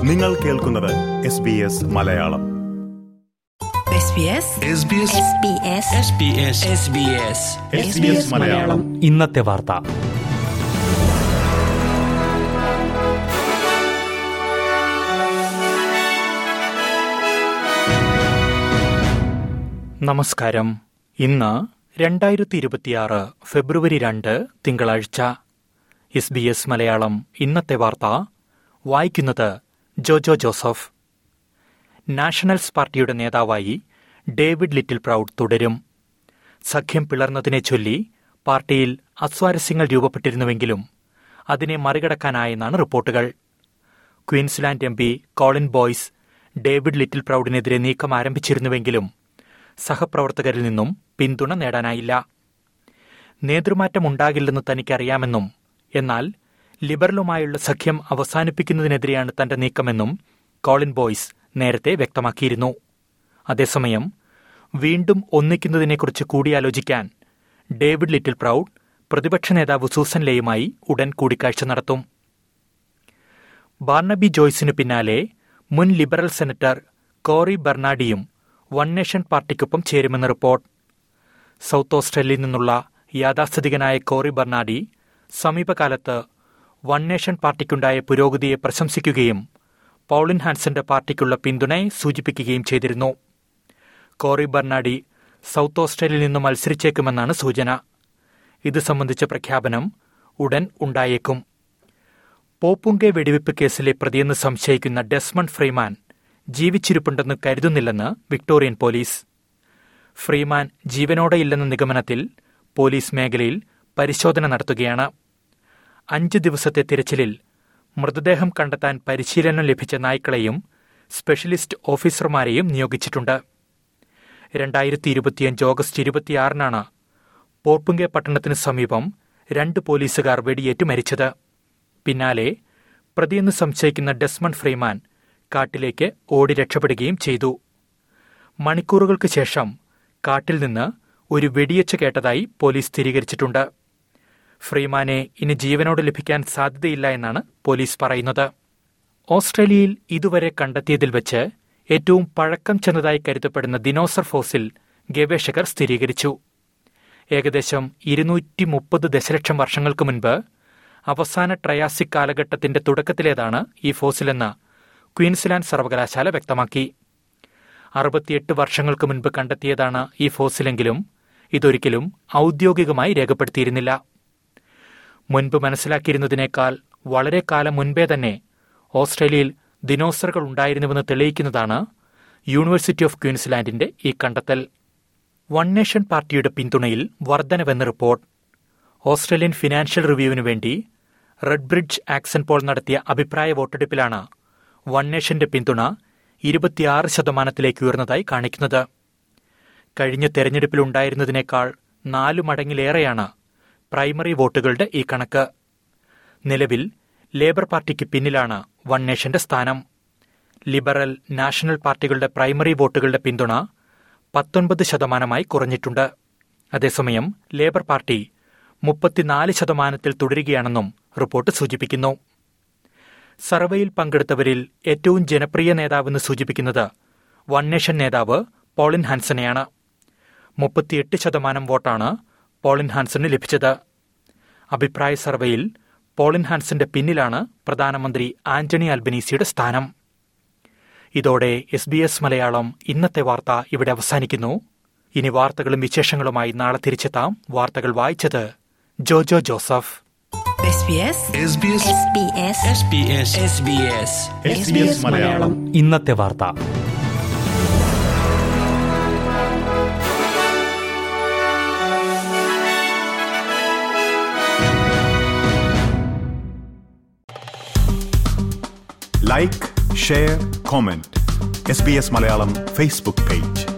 നിങ്ങൾ കേൾക്കുന്നത് S B S Malayalam SBS Malayalam ഇന്നത്തെ വാർത്ത നമസ്കാരം ഇന്ന് രണ്ടായിരത്തി ഇരുപത്തിയാറ് ഫെബ്രുവരി രണ്ട് തിങ്കളാഴ്ച എസ് ബി എസ് മലയാളം ഇന്നത്തെ വാർത്ത വായിക്കുന്നത് ജോജോ ജോസഫ് നാഷണൽസ് പാർട്ടിയുടെ നേതാവായി ഡേവിഡ് ലിറ്റിൽ പ്രൌഡ് തുടരും സഖ്യം പിളർന്നതിനെ ചൊല്ലി പാർട്ടിയിൽ അസ്വാരസ്യങ്ങൾ രൂപപ്പെട്ടിരുന്നുവെങ്കിലും അതിനെ മറികടക്കാനായെന്നാണ് റിപ്പോർട്ടുകൾ Queensland M P Colin Boyce David Little പ്രൌഡിനെതിരെ നീക്കം ആരംഭിച്ചിരുന്നുവെങ്കിലും സഹപ്രവർത്തകരിൽ നിന്നും പിന്തുണ നേടാനായില്ല നേതൃമാറ്റമുണ്ടാകില്ലെന്ന് തനിക്കറിയാമെന്നും എന്നാൽ ലിബറലുമായുള്ള സഖ്യം അവസാനിപ്പിക്കുന്നതിനെതിരെയാണ് തന്റെ നീക്കമെന്നും കോളിൻ ബോയ്സ് നേരത്തെ വ്യക്തമാക്കിയിരുന്നു അതേസമയം വീണ്ടും ഒന്നിക്കുന്നതിനെക്കുറിച്ച് കൂടിയാലോചിക്കാൻ ഡേവിഡ് ലിറ്റിൽ പ്രൌഡ് പ്രതിപക്ഷ നേതാവ് സൂസൻ ലേയുമായി ഉടൻ കൂടിക്കാഴ്ച നടത്തും ബാർണബി ജോയ്സിനു പിന്നാലെ മുൻ ലിബറൽ സെനറ്റർ കോറി ബെർണാഡിയും വൺ നേഷൻ പാർട്ടിക്കൊപ്പം ചേരുമെന്ന് റിപ്പോർട്ട് സൗത്ത് ഓസ്ട്രേലിയയിൽ നിന്നുള്ള യാഥാസ്ഥിതികനായ കോറി ബെർണാഡി സമീപകാലത്ത് വൺ നേഷൻ പാർട്ടിക്കുണ്ടായ പുരോഗതിയെ പ്രശംസിക്കുകയും പൌളിൻ ഹാൻസന്റെ പാർട്ടിക്കുള്ള പിന്തുണയെ സൂചിപ്പിക്കുകയും ചെയ്തിരുന്നു കോറി ബെർണാഡി സൗത്ത് ഓസ്ട്രേലിയയിൽ നിന്ന് മത്സരിച്ചേക്കുമെന്നാണ് സൂചന ഇത് സംബന്ധിച്ച പ്രഖ്യാപനം ഉടൻ ഉണ്ടായേക്കും പോപ്പുങ്കെ വെടിവെപ്പ് കേസിലെ പ്രതിയെന്ന് സംശയിക്കുന്ന ഡെസ്മണ്ട് ഫ്രീമാൻ ജീവിച്ചിരിപ്പുണ്ടെന്ന് കരുതുന്നില്ലെന്ന് വിക്ടോറിയൻ പോലീസ് ഫ്രീമാൻ ജീവനോടെയില്ലെന്ന നിഗമനത്തിൽ പോലീസ് മേഖലയിൽ പരിശോധന നടത്തുകയാണ് അഞ്ച് ദിവസത്തെ തിരച്ചിലിൽ മൃതദേഹം കണ്ടെത്താൻ പരിശീലനം ലഭിച്ച നായ്ക്കളെയും സ്പെഷ്യലിസ്റ്റ് ഓഫീസർമാരെയും നിയോഗിച്ചിട്ടുണ്ട് രണ്ടായിരത്തി ഇരുപത്തിയഞ്ച് ഓഗസ്റ്റ് ഇരുപത്തിയാറിനാണ് പോർപ്പുങ്കെ പട്ടണത്തിന് സമീപം രണ്ട് പോലീസുകാർ വെടിയേറ്റ് മരിച്ചത് പിന്നാലെ പ്രതിയെന്ന് സംശയിക്കുന്ന ഡെസ്മണ്ട് ഫ്രീമാൻ കാട്ടിലേക്ക് ഓടി രക്ഷപ്പെടുകയും ചെയ്തു മണിക്കൂറുകൾക്ക് ശേഷം കാട്ടിൽ നിന്ന് ഒരു വെടിയച്ച് കേട്ടതായി പോലീസ് സ്ഥിരീകരിച്ചിട്ടുണ്ട് ഫ്രീമാനെ ഇനി ജീവനോട് ലഭിക്കാൻ സാധ്യതയില്ല എന്നാണ് പോലീസ് പറയുന്നത് ഓസ്ട്രേലിയയിൽ ഇതുവരെ കണ്ടെത്തിയതിൽ വെച്ച് ഏറ്റവും പഴക്കം ചെന്നതായി കരുതപ്പെടുന്ന ദിനോസർ ഫോസിൽ ഗവേഷകർ സ്ഥിരീകരിച്ചു ഏകദേശം ഇരുന്നൂറ്റി മുപ്പത് ദശലക്ഷം വർഷങ്ങൾക്ക് മുൻപ് അവസാന ട്രയാസിക് കാലഘട്ടത്തിന്റെ തുടക്കത്തിലേതാണ് ഈ ഫോസിലെന്ന് ക്വീൻസ്ലാൻഡ് സർവകലാശാല വ്യക്തമാക്കി അറുപത്തിയെട്ട് വർഷങ്ങൾക്ക് മുൻപ് കണ്ടെത്തിയതാണ് ഈ ഫോസിലെങ്കിലും ഇതൊരിക്കലും ഔദ്യോഗികമായി രേഖപ്പെടുത്തിയിരുന്നില്ല മുൻപ് മനസ്സിലാക്കിയിരുന്നതിനേക്കാൾ വളരെ കാലം മുൻപേ തന്നെ ഓസ്ട്രേലിയയിൽ ദിനോസറുകൾ ഉണ്ടായിരുന്നുവെന്ന് തെളിയിക്കുന്നതാണ് യൂണിവേഴ്സിറ്റി ഓഫ് ക്വീൻസ്ലാൻഡിന്റെ ഈ കണ്ടെത്തൽ വൺ നേഷൻ പാർട്ടിയുടെ പിന്തുണയിൽ വർധനവെന്ന് റിപ്പോർട്ട് ഓസ്ട്രേലിയൻ ഫിനാൻഷ്യൽ റിവ്യൂവിനു വേണ്ടി റെഡ് ബ്രിഡ്ജ് ആക്സൻ പോൾ നടത്തിയ അഭിപ്രായ വോട്ടെടുപ്പിലാണ് വൺ നേഷന്റെ പിന്തുണ ഇരുപത്തിയാറ് ശതമാനത്തിലേക്ക് ഉയർന്നതായി കാണിക്കുന്നത് കഴിഞ്ഞ തെരഞ്ഞെടുപ്പിലുണ്ടായിരുന്നതിനേക്കാൾ നാലു മടങ്ങിലേറെയാണ് പ്രൈമറി വോട്ടുകളുടെ ഈ കണക്ക് നിലവിൽ ലേബർ പാർട്ടിക്ക് പിന്നിലാണ് വൺ നേഷന്റെ സ്ഥാനം ലിബറൽ നാഷണൽ പാർട്ടികളുടെ പ്രൈമറി വോട്ടുകളുടെ പിന്തുണ പത്തൊൻപത് ശതമാനമായി കുറഞ്ഞിട്ടുണ്ട് അതേസമയം ലേബർ പാർട്ടി മുപ്പത്തിനാല് ശതമാനത്തിൽ തുടരുകയാണെന്നും റിപ്പോർട്ട് സൂചിപ്പിക്കുന്നു സർവേയിൽ പങ്കെടുത്തവരിൽ ഏറ്റവും ജനപ്രിയ നേതാവെന്ന് സൂചിപ്പിക്കുന്നത് വൺ നേഷൻ നേതാവ് പോളിൻ ഹാൻസനെയാണ് മുപ്പത്തിയെട്ട് ശതമാനം വോട്ടാണ് പോളിൻ ഹാൻസന് ലഭിച്ചത് അഭിപ്രായ സർവേയിൽ പോളിൻ ഹാൻസന്റെ പിന്നിലാണ് പ്രധാനമന്ത്രി ആന്റണി അൽബനീസിയുടെ സ്ഥാനം ഇതോടെ എസ് ബി എസ് മലയാളം ഇന്നത്തെ വാർത്ത ഇവിടെ അവസാനിക്കുന്നു ഇനി വാർത്തകളും വിശേഷങ്ങളുമായി നാളെ തിരിച്ചെത്താം വാർത്തകൾ വായിച്ചത് ജോജോ ജോസഫ് SBS മലയാളം ഇന്നത്തെ വാർത്ത like share comment S B S Malayalam Facebook page